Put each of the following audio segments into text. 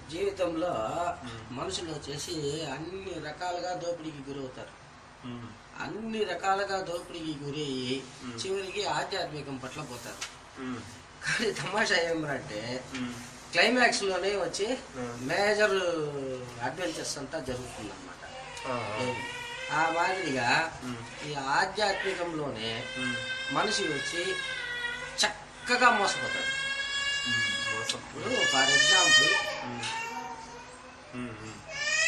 జీవితంలో మనుషులు వచ్చేసి అన్ని రకాలుగా దోపిడీకి గురవుతారు ఉమ్. అన్ని రకాలుగా దోపిడీకి గురయ్యి చివరికి ఆధ్యాత్మికం పట్ల పోతారు ఉమ్. కానీ తమాషా ఏమంటే ఉమ్. క్లైమాక్స్ లోనే వచ్చి Hmm. మేజర్ అడ్వెంచర్స్ అంతా జరుగుతుంది అనమాట ఆ, ఆ. ఆ మాదిరిగా ఉమ్. ఈ ఆధ్యాత్మికంలోనే ఉమ్. మనిషి వచ్చి చక్కగా మోసపోతాడు ఉమ్. మోసం. ఇప్పుడు ఫర్ ఎగ్జాంపుల్ ఉమ్. ఉమ్. ఉమ్.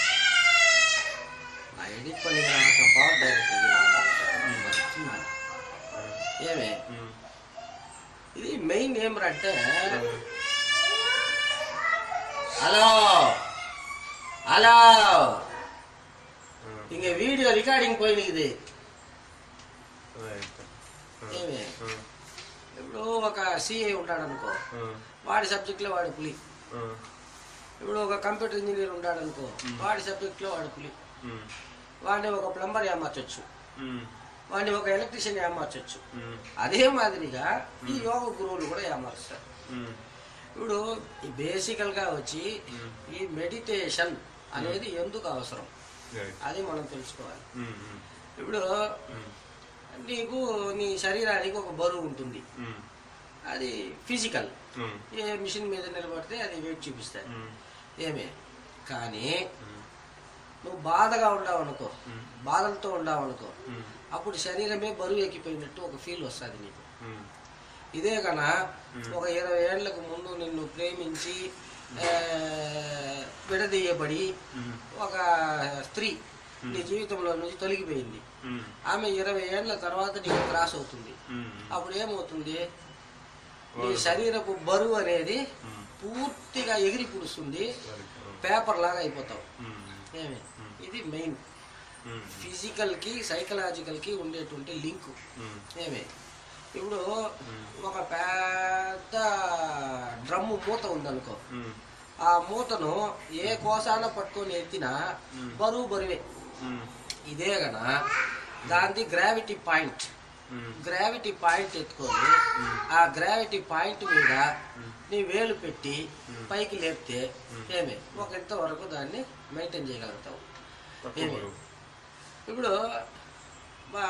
నా ఎడిట్ పని నాకు పవర్ డైరెక్టర్ ఏమే ఉమ్. ఇది మెయిన్ ఏమరంటే హలో హలో ఉమ్. ఇంక వీడియో రికార్డింగ్ పోయింది ఇది రైట్. ఉమ్. ఏమే ఉమ్. ఇప్పుడు ఒక సిఏ ఉన్నాడు అనుకో ఉమ్. వాడి సబ్జెక్ట్లో వాడు పులి ఉమ్. ఇప్పుడు ఒక కంప్యూటర్ ఇంజనీర్ ఉన్నాడు అనుకో వాడి సబ్జెక్ట్లో వాడు పులి ఉమ్. వాడిని ఒక ప్లంబర్ ఏమార్చొచ్చు ఉమ్. వాడిని ఒక ఎలక్ట్రీషియన్ ఏమార్చొచ్చు ఉమ్. అదే మాదిరిగా ఈ యోగ గురువులు కూడా ఏమారుస్తారు ఉమ్. ఇప్పుడు ఈ బేసికల్ గా వచ్చి ఉమ్. ఈ మెడిటేషన్ అనేది ఎందుకు అవసరం రైట్. అది మనం తెలుసుకోవాలి ఉమ్. ఉమ్. ఇప్పుడు ఉమ్. నీకు నీ శరీరానికి ఒక బరువు ఉంటుంది ఉమ్. అది ఫిజికల్ ఉమ్. ఏ మిషన్ మీద నిలబడితే అది వెయిట్ చూపిస్తుంది ఉమ్. ఏమే కానీ ఉమ్. నువ్వు బాధగా ఉండవు అనుకో ఉమ్. బాధలతో ఉండవు అనుకో ఉమ్. అప్పుడు శరీరమే బరువు ఎక్కిపోయినట్టు ఒక ఫీల్ వస్తుంది నీకు ఉమ్. ఇదే కన మ్మ్. ఒక ఇరవై ఏళ్లకు ముందు నిన్ను ప్రేమించి ఆ, విడదీయబడి ఉమ్. ఒక స్త్రీ నీ జీవితంలో నుంచి తొలగిపోయింది ఉమ్. ఆమె ఇరవై ఏళ్ల తర్వాత నీకు క్రాస్ అవుతుంది ఉమ్. అప్పుడు ఏమవుతుంది నీ శరీరపు బరువు అనేది ఉమ్. పూర్తిగా ఎగిరి పుడుస్తుంది సరే. ఉమ్. పేపర్ లాగా అయిపోతావు ఉమ్. ఏమి ఇది మెయిన్ ఉమ్. ఫిజికల్ కి సైకలాజికల్ కి ఉండేటువంటి లింక్ ఉమ్. ఏమి ఇప్పుడు మ్మ్. ఒక పెద్ద డ్రమ్ము మూత ఉందనుకో ఉమ్. ఆ మూతను ఏ కోసాన పట్టుకొని ఎత్తినా మ్మ్. బరువు బరువే ఉమ్. ఇదే గన దాని గ్రావిటీ పాయింట్ ఉమ్. గ్రావిటీ పాయింట్ ఎత్తుకొని ఆ గ్రావిటీ పాయింట్ మీద నీ వేలు పెట్టి పైకి లేపితే ఏమి ఒక ఇంత వరకు దాన్ని మెయింటైన్ చేయగలుగుతావు తక్కువ ఏమి? బరువు. ఇప్పుడు మా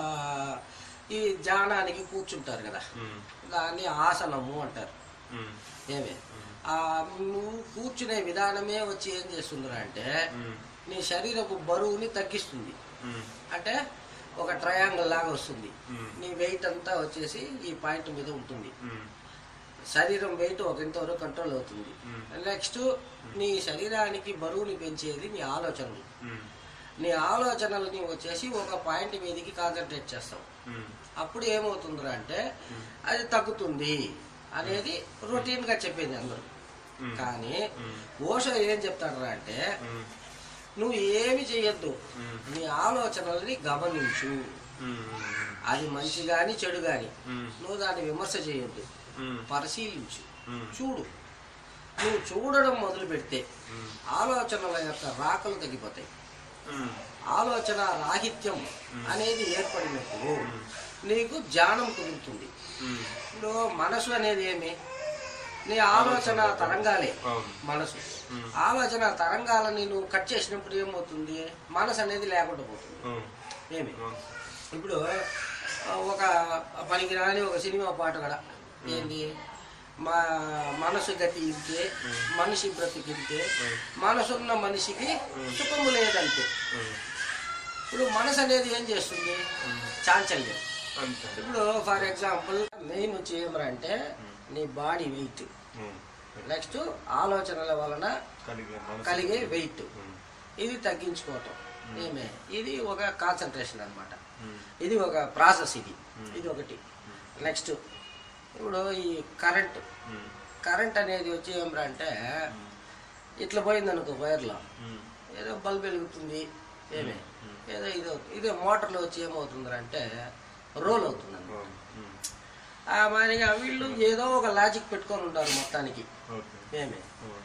ఈ ధ్యానానికి కూర్చుంటారు కదా ఉమ్. దాన్ని ఆసనము అంటారు ఉమ్. ఏమి ఆ నువ్వు కూర్చునే విధానమే వచ్చి ఏం చేస్తుందిరా అంటే ఉమ్. నీ శరీరపు బరువుని తగ్గిస్తుంది ఉమ్. అంటే ఒక ట్రయాంగిల్ లాగా వస్తుంది ఉమ్. నీ వెయిట్ అంతా వచ్చేసి ఈ పాయింట్ మీద ఉంటుంది ఉమ్. శరీరం వెయిట్ ఒక ఇంతవరకు కంట్రోల్ అవుతుంది మ్మ్. నెక్స్ట్ నీ శరీరానికి బరువుని పెంచేది నీ ఆలోచనలు ఉమ్. నీ ఆలోచనలని వచ్చేసి ఒక పాయింట్ మీదకి కాన్సన్ట్రేట్ చేస్తావు ఉమ్. అప్పుడు ఏమవుతుందిరా అంటే అది తగ్గుతుంది అనేది రొటీన్ గా చెప్పేది అందరూ మ్మ్. కానీ మ్మ్. ఓషో ఏం చెప్తాడరా అంటే ఉమ్. నువ్వు ఏమి చెయ్యొద్దు మ్మ్. నీ ఆలోచనల్ని గమనించు ఉమ్. అది మంచి గాని చెడు గాని ఉమ్. నువ్వు దాన్ని విమర్శ చేయొద్దు ఉమ్. పరిశీలించు ఉమ్. చూడు నువ్వు చూడడం మొదలు పెడితే ఉమ్. ఆలోచనల యొక్క రాకలు తగ్గిపోతాయి ఉమ్. ఆలోచన రాహిత్యం అనేది ఏర్పడినప్పుడు నీకు ధ్యానం కుదురుతుంది ఉమ్. ఇప్పుడు మనసు అనేది ఏమి నీ ఆలోచన తరంగాలే అవును. మనసు ఉమ్. ఆలోచన తరంగాలని నువ్వు కట్ చేసినప్పుడు ఏమవుతుంది మనసు అనేది లేకుండా పోతుంది ఉమ్. ఏమి అవును. ఇప్పుడు ఆ, ఒక పనికిరాని ఒక సినిమా పాట కూడా ఏంటి మా మనసు గతి ఇంతే మనిషి బ్రతికింతే మనసున్న మనిషికి సుఖము లేదంతే ఉమ్. ఇప్పుడు మనసు అనేది ఏం చేస్తుంది చాంచల్యం అంతే ఇప్పుడు ఫర్ ఎగ్జాంపుల్ మెయిన్ వచ్చి ఏమరా అంటే నీ బాడీ వెయిట్ ఉమ్. నెక్స్ట్ ఆలోచనల వలన కలిగే మనసు. కలిగే వెయిట్ ఉమ్. ఇది తగ్గించుకోవటం ఏమే ఇది ఒక కాన్సన్ట్రేషన్ అన్నమాట ఉమ్. ఇది ఒక ప్రాసెస్ ఇది ఇది ఒకటి నెక్స్ట్ ఇప్పుడు ఈ కరెంట్ ఉమ్. కరెంట్ అనేది వచ్చి ఏమరా అంటే ఇట్లా పోయింది అనుకో వైర్లో ఉమ్. ఏదో బల్బ్ వెలుగుతుంది ఏమే ఏదో ఇది ఇదే మోటార్లో వచ్చి ఏమవుతుంది అంటే రోల్ అవుతుంది అన్నమాట. అవును. ఉమ్. ఆ మాదిరిగా వీళ్ళు ఏదో ఒక లాజిక్ పెట్టుకొని ఉంటారు మొత్తానికి ఓకే ఏమే ఉమ్.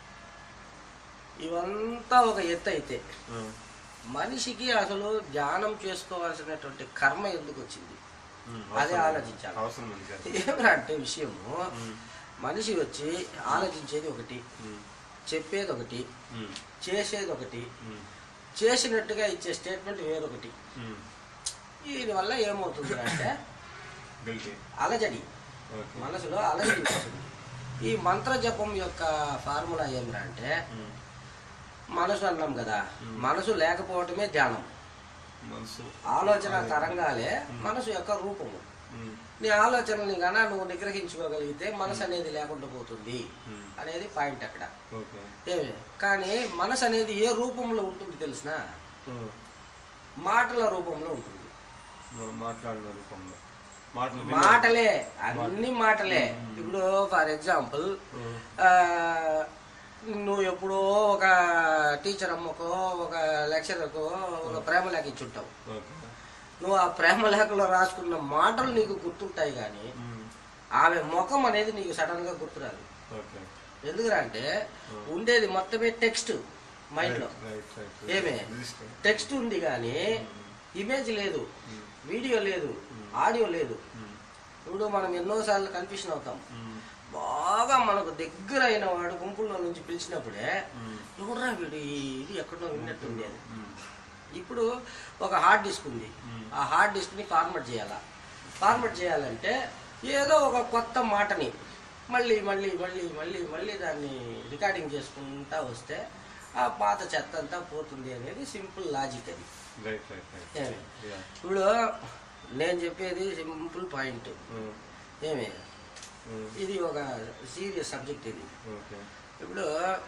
ఇవంతా ఒక ఎత్తు అయితే ఉమ్. మనిషికి అసలు ధ్యానం చేసుకోవాల్సినటువంటి కర్మ ఎందుకు వచ్చింది ఉమ్. అదే అవసరం. ఆలోచించాలి. అవసరం ఉంది కదా. ఏమరా అంటే విషయము ఉమ్. మనిషి వచ్చి ఆలోచించేది ఒకటి ఉమ్. చెప్పేది ఒకటి ఉమ్. చేసేది ఒకటి ఉమ్. చేసినట్టుగా ఇచ్చే స్టేట్మెంట్ వేరొకటి ఉమ్. దీనివల్ల ఏమవుతుంది అంటే గిల్టీ అలజడి ఓకే మనసులో అలజడి వస్తుంది ఈ మంత్ర జపం యొక్క ఫార్ములా ఏమిరా అంటే ఉమ్. మనసు అన్నాం కదా మనసు లేకపోవటమే ధ్యానం మనసు ఆలోచన తరంగాలే మనసు యొక్క రూపము ఉమ్. నీ ఆలోచనని గన నువ్వు నిగ్రహించుకోగలిగితే మనసు అనేది లేకుండా పోతుంది ఉమ్. అనేది పాయింట్ అక్కడ ఓకే ఏమి కానీ మనసు అనేది ఏ రూపంలో ఉంటుంది తెలిసిన ఉమ్. మాటల రూపంలో ఉంటుంది మనం మాట్లాడిన రూపంలో మాటలు మాటలే అన్ని మాటలే ఇప్పుడు ఫర్ ఎగ్జాంపుల్ ఉమ్. నువ్వు ఎప్పుడో ఒక టీచర్ అమ్మకో ఒక లెక్చరర్కో ఒక ప్రేమ లేఖ ఇచ్చుంటావు ఓకే నువ్వు ఆ ప్రేమ లేఖలో రాసుకున్న మాటలు నీకు గుర్తుంటాయి కానీ ఉమ్. ఆమె ముఖం అనేది నీకు సడన్ గా గుర్తురాదు ఓకే ఎందుకురా అంటే ఉండేది మొత్తమే టెక్స్ట్ మైండ్ లో రైట్ రైట్ ఏమే రిజిస్టర్ టెక్స్ట్ ఉంది కానీ ఇమేజ్ లేదు వీడియో లేదు ఆడియో లేదు ఉమ్. ఇప్పుడు మనం ఎన్నోసార్లు కన్ఫ్యూషన్ అవుతాం ఉమ్. బాగా మనకు దగ్గర అయిన వాడు గుంపుల్లో నుంచి పిలిచినప్పుడే ఉమ్. ఎవడరా వీడు ఈ- ఇది ఎక్కడో విన్నట్టుంది అని ఉమ్. ఇప్పుడు ఒక హార్డ్ డిస్క్ ఉంది మ్మ్. ఆ హార్డ్ డిస్క్ని ఫార్మట్ చేయాలా ఫార్మట్ చేయాలంటే ఏదో ఒక కొత్త మాటని మళ్ళీ మళ్ళీ మళ్ళీ మళ్ళీ మళ్ళీ దాన్ని రికార్డింగ్ చేసుకుంటా వస్తే ఆ పాత చెత్త అంతా పోతుంది అనేది సింపుల్ లాజిక్ అది రైట్ రైట్ రైట్ ఏమి యా ఇప్పుడు నేను చెప్పేది సింపుల్ పాయింట్ ఉమ్. ఏమి ఉమ్. ఇది ఒక సీరియస్ సబ్జెక్ట్ ఇది ఓకే ఇప్పుడు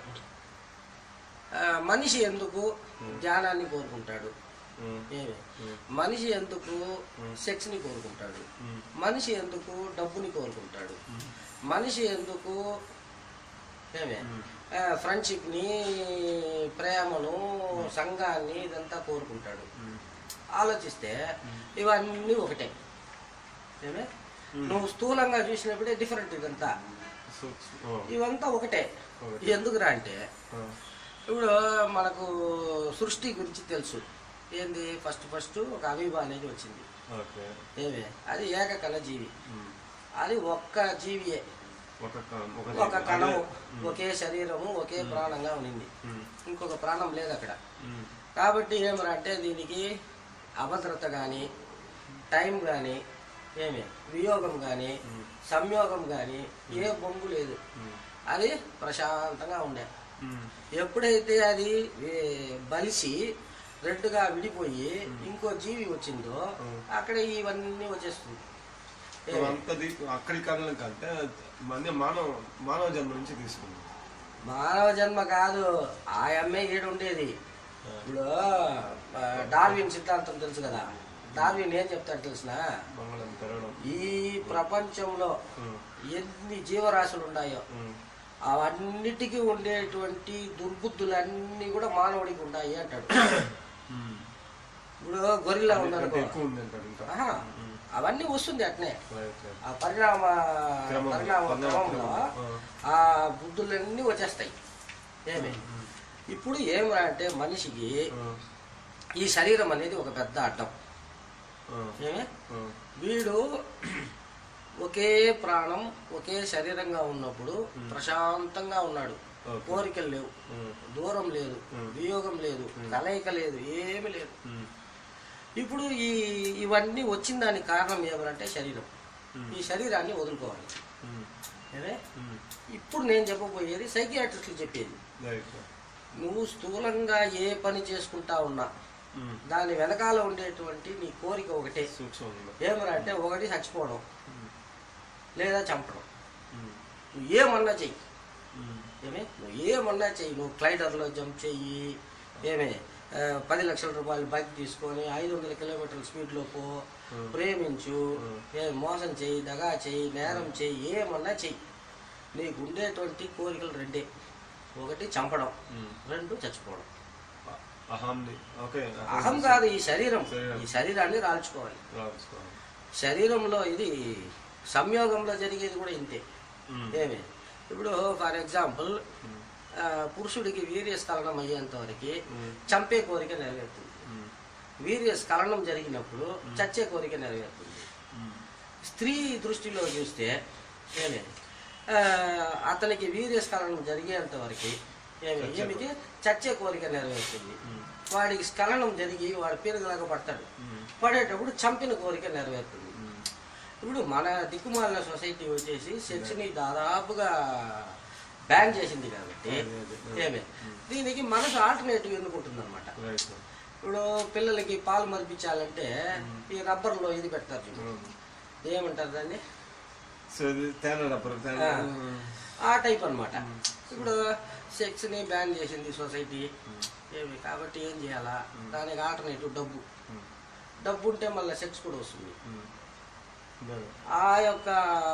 ఆ, మనిషి ఎందుకు ధ్యానాన్ని కోరుకుంటాడు ఉమ్. ఏమి ఉమ్. మనిషి ఎందుకు సెక్స్ ని కోరుకుంటాడు ఉమ్. మనిషి ఎందుకు డబ్బుని కోరుకుంటాడు మనిషి ఎందుకు ఏమే ఫ్రెండ్షిప్ ని ప్రేమను సంఘాన్ని ఇదంతా కోరుకుంటాడు ఉమ్. ఆలోచిస్తే ఇవన్నీ ఒకటే ఏమే నువ్వు స్థూలంగా చూసినప్పుడే డిఫరెంట్ ఇదంతా సో ఓ. ఇవంతా ఒకటే ఒకటే. ఎందుకురా అంటే ఆ. ఇప్పుడు మనకు సృష్టి గురించి తెలుసు ఏంది ఫస్ట్ ఫస్ట్ ఒక అమీబా అనేది వచ్చింది ఓకే ఏమి అది ఏకకణ జీవి ఉమ్. అది ఒక్క జీవియే ఒక క- ఒక ఒక జీవి. కణము అదే. ఒకే శరీరము ఒకే ప్రాణంగా ఉన్నింది ఉమ్. ఇంకొక ప్రాణం లేదు అక్కడ ఉమ్. కాబట్టి ఏమరా అంటే దీనికి అభద్రత కానీ టైం కానీ ఏమి వియోగం కానీ సంయోగం కానీ ఏ బొంగు లేదు ఉమ్. అది ప్రశాంతంగా ఉండే ఉమ్. ఎప్పుడైతే అది ఏ, బలిసి రెడ్డుగా విడిపోయి ఇంకో జీవి వచ్చిందో అక్కడ ఇవన్నీ వచ్చేస్తుంది సో అంతది అక్కడి కారణం కంటే మన మానవ మానవ జన్మ నుంచి తీసుకుంది మానవ జన్మ కాదు ఆ అమ్మే ఈడు ఉండేది ఇప్పుడు ఆ, డార్విన్ సిద్ధాంతం తెలుసు కదా డార్విన్ ఏం చెప్తాడు తెలిసిన మంగళం పెరగడం ఈ ప్రపంచంలో ఉమ్. ఎన్ని జీవరాశులు ఉన్నాయో ఉమ్. అవన్నిటికీ ఉండేటువంటి దుర్బుద్ధులన్నీ కూడా మానవుడికి ఉన్నాయి అంటాడు ఉమ్. ఇప్పుడు గొరిల్లా అంటే ఉందనుకో ఎక్కువ ఉంది అంటారు ఇంకా ఆహా, అవన్నీ వస్తుంది అట్నే రైట్ రైట్ ఆ పరిణామ క్రమం, పరిణామ పరిణామ క్రమంలో క్రమం, ఆ బుద్ధులన్నీ వచ్చేస్తాయి ఏమి ఇప్పుడు ఏమిరా అంటే మనిషికి ఉమ్. ఈ శరీరం అనేది ఒక పెద్ద అడ్డం ఉమ్. ఏమి ఉమ్. వీడు ఒకే ప్రాణం ఒకే శరీరంగా ఉన్నప్పుడు ప్రశాంతంగా ఉన్నాడు ఓకే. కోరికలు లేవు ఉమ్. దూరం లేదు వియోగం లేదు కలయిక లేదు ఏమి లేదు ఉమ్. ఇప్పుడు ఈ ఇవన్నీ వచ్చిన దానికి కారణం ఏమనంటే శరీరం Hmm. ఈ శరీరాన్ని వదులుకోవాలి ఉమ్. ఏమే ఉమ్. ఇప్పుడు నేను చెప్పబోయేది సైకియాట్రిస్టులు చెప్పేది రైట్ నువ్వు స్థూలంగా ఏ పని చేసుకుంటా ఉన్నా ఉమ్. దాని వెనకాల ఉండేటువంటి నీ కోరిక ఒకటే సూక్ష్మంగా ఏమరా అంటే ఒకటి చచ్చిపోవడం ఉమ్. లేదా చంపడం ఉమ్. నువ్వు ఏమన్నా చెయ్యి ఉమ్. ఏమే నువ్వు ఏమన్నా చెయ్యి నువ్వు క్లైడర్లో జంప్ చెయ్యి ఏమే ఆ, పది లక్షల రూపాయలు బైక్ తీసుకొని ఐదు వందల కిలోమీటర్ల స్పీడ్లో పో ప్రేమించు ఏ మోసం చెయ్యి దగా చెయ్యి నేరం చెయ్యి ఏమన్నా చెయ్యి నీకు ఉండేటువంటి కోరికలు రెండే ఒకటి చంపడం ఉమ్. రెండు చచ్చిపోవడం అ- అహంని ఓకే అహం కాదు ఈ శరీరం శరీరం. ఈ శరీరాన్ని రాల్చుకోవాలి రాసుకోవాలి. శరీరంలో ఇది సంయోగంలో జరిగేది కూడా ఇంతే ఉమ్. ఏమి ఇప్పుడు ఫర్ ఎగ్జాంపుల్ ఉమ్. పురుషుడికి వీర్యస్ఖలనం అయ్యేంత వరకు ఉమ్. చంపే కోరిక నెరవేరుతుంది ఉమ్. వీర్యస్ఖలనం జరిగినప్పుడు చచ్చే కోరిక నెరవేరుతుంది ఉమ్. స్త్రీ దృష్టిలో చూస్తే ఏమి ఆ, అతనికి వీర్యస్ఖలనం జరిగేంత వరకు ఏమి చచ్చే ఏమికి చచ్చే కోరిక నెరవేరుతుంది ఉమ్. వాడికి స్ఖలనం జరిగి వాడు పీరగలాగా పడతాడు ఉమ్. పడేటప్పుడు చంపిన కోరిక నెరవేరుతుంది ఉమ్. ఇప్పుడు మన దిక్కుమాలిన సొసైటీ వచ్చేసి సెక్స్ని దాదాపుగా బ్యాన్ చేసింది కాబట్టి అదే, అదే. ఏమే దీనికి మనసు ఆల్టర్నేటివ్ ఎన్నుకుంటుంది అనమాట రైట్ ఇప్పుడు పిల్లలకి పాలు మరిపించాలంటే ఈ రబ్బర్లో ఇది పెడతారు చూడు. ఉమ్. ఏమంటారు దాన్ని సో ఇది తేనె రబ్బర్ తేనె ఆ. ఆ టైప్ అన్నమాట ఇప్పుడు సెక్స్ని బ్యాన్ చేసింది సొసైటీ ఏమి కాబట్టి ఏం చేయాలా దానికి ఆల్టర్నేటివ్ డబ్బు ఉమ్. డబ్బు ఉంటే మళ్ళీ సెక్స్ కూడా వస్తుంది ఉమ్. అదే. ఆ యొక్క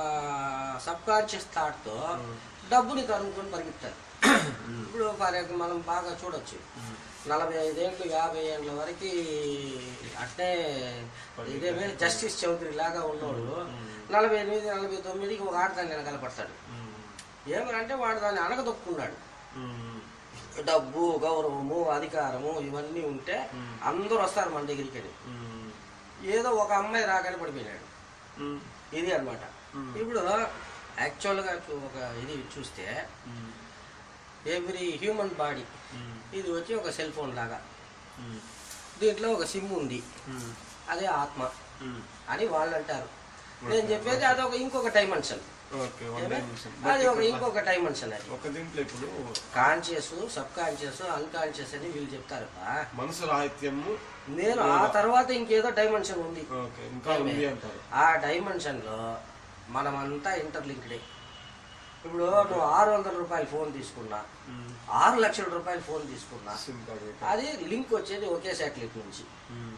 సబ్ కాన్షియస్ థాట్తో డబ్బుని తరుముకొని పరిగెత్తారు ఇప్పుడు ఫర్ ఎగ్జాంపుల్ మనం బాగా చూడొచ్చు ఉమ్. నలభై ఐదేళ్ళు యాభై ఏళ్ళ వరకు అట్నే ఇదేమే జస్టిస్ చౌదరి లాగా ఉన్నోడు నలభై ఎనిమిది నలభై తొమ్మిదికి ఒక ఆడదాన్ని వెనకాల పడతాడు ఉమ్. ఏమనంటే వాడు దాన్ని అనగదొక్కున్నాడు ఉమ్. డబ్బు గౌరవము అధికారము ఇవన్నీ ఉంటే అందరూ వస్తారు మన దగ్గరికి అని. ఉమ్. ఏదో ఒక అమ్మాయి రాగానే పడిపోయినాడు ఉమ్. ఇది అన్నమాట ఇప్పుడు యాక్చువల్గా చూ- ఒక ఇది చూస్తే ఉమ్. ఎవ్రీ హ్యూమన్ బాడీ ఉమ్. ఇది వచ్చి ఒక సెల్ ఫోన్ లాగా ఉమ్. దీంట్లో ఒక సిమ్ ఉంది ఉమ్. అదే ఆత్మ ఉమ్. అని వాళ్ళు అంటారు నేను చెప్పేది అదొక ఇంకొక డైమెన్షన్ ఓకే వన్ డైమెన్షన్ అది ఒక ఇంకొక డైమెన్షన్ అది ఒక దీంట్లో ఇప్పుడు కాన్షియస్ సబ్ కాన్షియస్ అన్కాన్షియస్ అని వీళ్ళు చెప్తారు మనసు రాహిత్యము నేను ఆ తర్వాత ఇంకేదో డైమెన్షన్ ఉంది ఓకే ఇంకా ఉంది అంటారు ఆ డైమెన్షన్ లో మనమంతా ఇంటర్లింక్డే ఇప్పుడు నువ్వు ఆరు వందల రూపాయల ఫోన్ తీసుకున్నా ఉమ్. ఆరు లక్షల రూపాయల ఫోన్ తీసుకున్నా సిమ్ కార్డ్ పెట్టి. అది లింక్ వచ్చేది ఒకే శాటిలైట్ నుంచి um.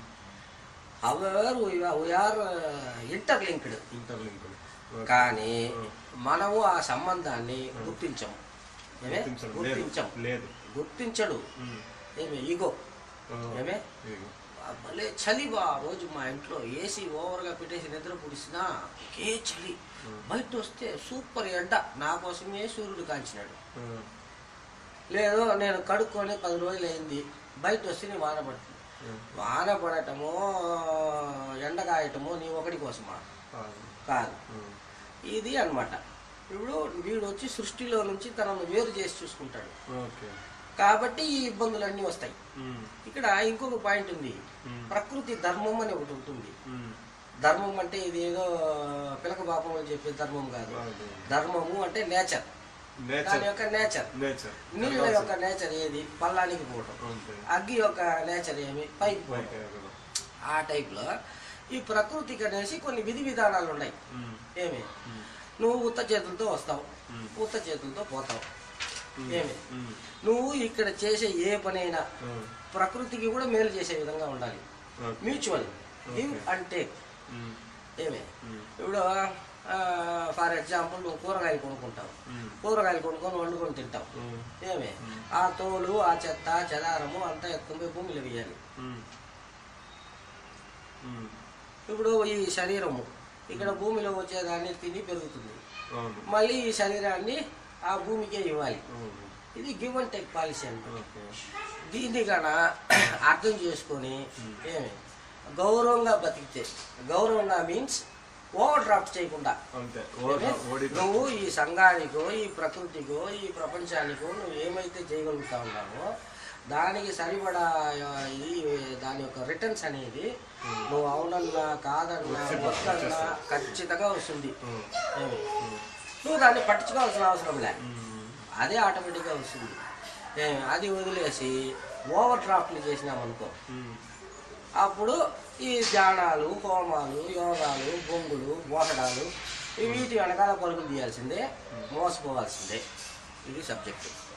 Our we are interlinked interlink కానీ మనము ఆ సంబంధాన్ని గుర్తించము ఏమే? గుర్తించడం లేదు గుర్తించం లేదు గుర్తించడు ఉమ్. ఏమే ఈగో ఆ. ఏమే ఇదిగో. ఆ భలే చలి బా ఆ రోజు మా ఇంట్లో ఏసీ ఓవర్గా పెట్టేసి నిద్ర పుడిసినా ఒకే చలి బయట వస్తే సూపర్ ఎండ నా కోసమే సూర్యుడు కాల్చినాడు ఆ. లేదు నేను కడుక్కొని పది రోజులు అయింది బయట వస్తే నీ వాన పడుతుంది ఆ. వాన పడటమో ఎండ కాయటమో నీ ఒకటి కోసమా ఆ. కాదు ఉమ్. ఇది అన్నమాట ఇప్పుడు వీడు వచ్చి సృష్టిలో నుంచి తనను వేరు చేసి చూసుకుంటాడు ఓకే కాబట్టి ఈ ఇబ్బందులన్నీ వస్తాయి ఉమ్. ఇక్కడ ఇంకొక పాయింట్ ఉంది ఉమ్. ప్రకృతి ధర్మం అని ఒకటి ఉంటుంది ఉమ్. ధర్మం అంటే ఇది ఏదో పిలక పాపం అని చెప్పే ధర్మం కాదు అదే. ధర్మము అంటే నేచర్ దాని నేచర్ యొక్క నేచర్ నేచర్ నీళ్ళ యొక్క నేచర్ ఏది పల్లానికి పోవటం అంతే అగ్గి యొక్క నేచర్ ఏమి పైకి పోవటం బయట ఎక్కడ. ఆ టైప్లో ఈ ప్రకృతికి అనేసి కొన్ని విధి విధానాలు ఉన్నాయి ఉమ్. ఏమి ఉమ్. నువ్వు ఉత్త చేతులతో వస్తావు ఉమ్. ఉత్త చేతులతో పోతావు ఉమ్. ఏమి ఉమ్. నువ్వు ఇక్కడ చేసే ఏ పనైనా ఆ. ప్రకృతికి కూడా మేలు చేసే విధంగా ఉండాలి okay. Mutual give Okay. And take um. ఏమే ఉమ్. ఇప్పుడు ఫర్ ఎగ్జాంపుల్ నువ్వు కూరగాయలు కొనుక్కుంటావు ఉమ్. కూరగాయలు కొనుక్కొని వండుకొని తింటావు ఉమ్. ఏమే ఆ తోలు ఆ చెత్త చెదారము అంతా ఎత్తుకుని భూమిలో వేయాలి ఉమ్. ఉమ్. ఇప్పుడు ఈ శరీరము ఇక్కడ భూమిలో వచ్చేదాన్ని తిని పెరుగుతుంది అవును మళ్ళీ ఈ శరీరాన్ని ఆ భూమికే ఇవ్వాలి అవును. ఇది గివ్ అండ్ టేక్ పాలసీ అంటే ఓకే దీన్ని కన అర్థం చేసుకొని ఏమి గౌరవంగా బతికితే గౌరవంగా మీన్స్ ఓవర్ డ్రాఫ్ట్ చేయకుండా అంతే ఏమి? ఓడి ఓడి నువ్వు ఈ సంఘానికో ఈ ప్రకృతికో ఈ ప్రపంచానికో నువ్వు ఏమైతే చేయగలుగుతా ఉన్నావో దానికి సరిపడా ఆ, ఇది దాని యొక్క రిటర్న్స్ అనేది నువ్వు అవునన్నా కాదన్నా వద్దన్నా ఖచ్చితంగా వస్తుంది ఉమ్. ఏమి? నువ్వు దాన్ని పట్టించుకోవాల్సిన అవసరం లే ఉమ్. అదే ఆటోమేటిక్గా వస్తుంది ఏమి? అది వదిలేసి ఓవర్ డ్రాఫ్ట్లు చేసినామనుకో ఉమ్. అప్పుడు ఈ ధ్యానాలు హోమాలు యోగాలు బొంగులు మోసడాలు ఈ వీటి వెనకాల పరుగులు తీయాల్సిందే మోసపోవాల్సిందే ఇది సబ్జెక్టు